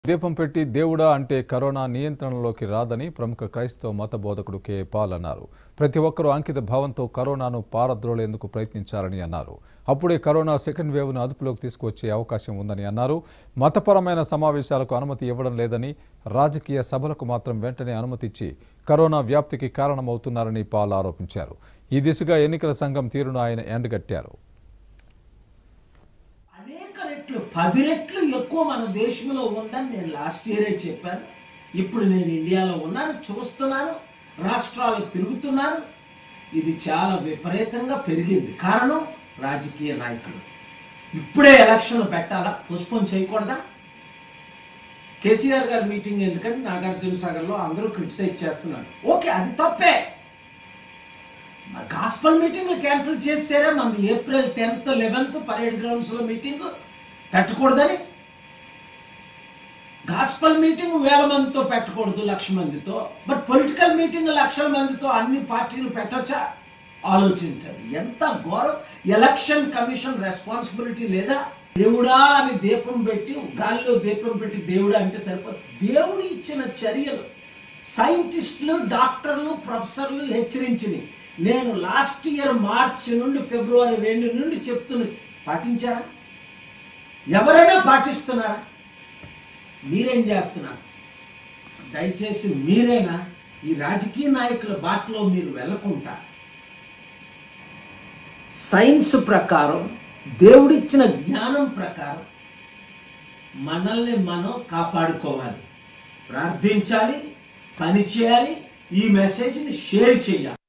దీపం పెట్టి దేవుడా అంటే కరోనా నియంత్రణలోకి రాదని ప్రముఖ క్రైస్తవ మత బోధకుడు కె పాల్ అన్నారు ప్రతి ఒక్కరూ అంకిత భావంతో కరోనాను పారద్రోలేందుకు ప్రయత్నించాలని అన్నారు అప్పుడే కరోనా సెకండ్ వేవ్ను అదుపులోకి తీసుకువచ్చే అవకాశం ఉందని అన్నారు మతపరమైన సమావేశాలకు అనుమతి ఇవ్వడం లేదని రాజకీయ సభలకు మాత్రం వెంటనే అనుమతి ఇచ్చి కరోనా వ్యాప్తికి కారణమవుతున్నారని పాల్ ఆరోపించారు ఈ దిశగా ఎన్నికల సంఘం తీరును ఆయన ఎండగట్టారు అనేక రెట్లు పది రెట్లు ఎక్కువ మన దేశంలో ఉందని నేను లాస్ట్ ఇయరే చెప్పాను ఇప్పుడు నేను ఇండియాలో ఉన్నాను చూస్తున్నాను రాష్ట్రాలు తిరుగుతున్నాను ఇది చాలా విపరీతంగా పెరిగింది కారణం రాజకీయ నాయకులు ఇప్పుడే ఎలక్షన్లు పెట్టాలా పోస్ట్పోన్ చేయకూడదా కేసీఆర్ గారి మీటింగ్ ఎందుకంటే నాగార్జున సాగర్లో అందరూ క్రిటిసైజ్ చేస్తున్నారు ఓకే అది తప్పే గాస్పల్ మీటింగ్లు క్యాన్సిల్ చేసారా మన April tenth eleventh parade grounds లో మీటింగ్ పెట్టకూడదని గాస్పల్ మీటింగ్ వేల మందితో పెట్టకూడదు లక్ష మందితో బట్ పొలిటికల్ మీటింగ్ లక్షల మందితో అన్ని పార్టీలు పెట్టొచ్చా ఆలోచించండి ఎంత ఘోరం ఎలక్షన్ కమిషన్ రెస్పాన్సిబిలిటీ లేదా దేవుడా అని దీపం పెట్టి గాలిలో దీపం పెట్టి దేవుడా అంటే సరిపోదు దేవుడు ఇచ్చిన చర్యలు సైంటిస్టులు డాక్టర్లు ప్రొఫెసర్లు హెచ్చరించినవి నేను లాస్ట్ ఇయర్ మార్చి నుండి ఫిబ్రవరి రెండు నుండి చెప్తున్నది పాటించారా ఎవరైనా పాటిస్తున్నారా మీరేం చేస్తున్నారు దయచేసి మీరైనా ఈ రాజకీయ నాయకుల బాటలో మీరు వెళ్ళకుండా సైన్స్ ప్రకారం దేవుడిచ్చిన జ్ఞానం ప్రకారం మనల్ని మనం కాపాడుకోవాలి ప్రార్థించాలి పని చేయాలి ఈ మెసేజ్ని షేర్ చేయాలి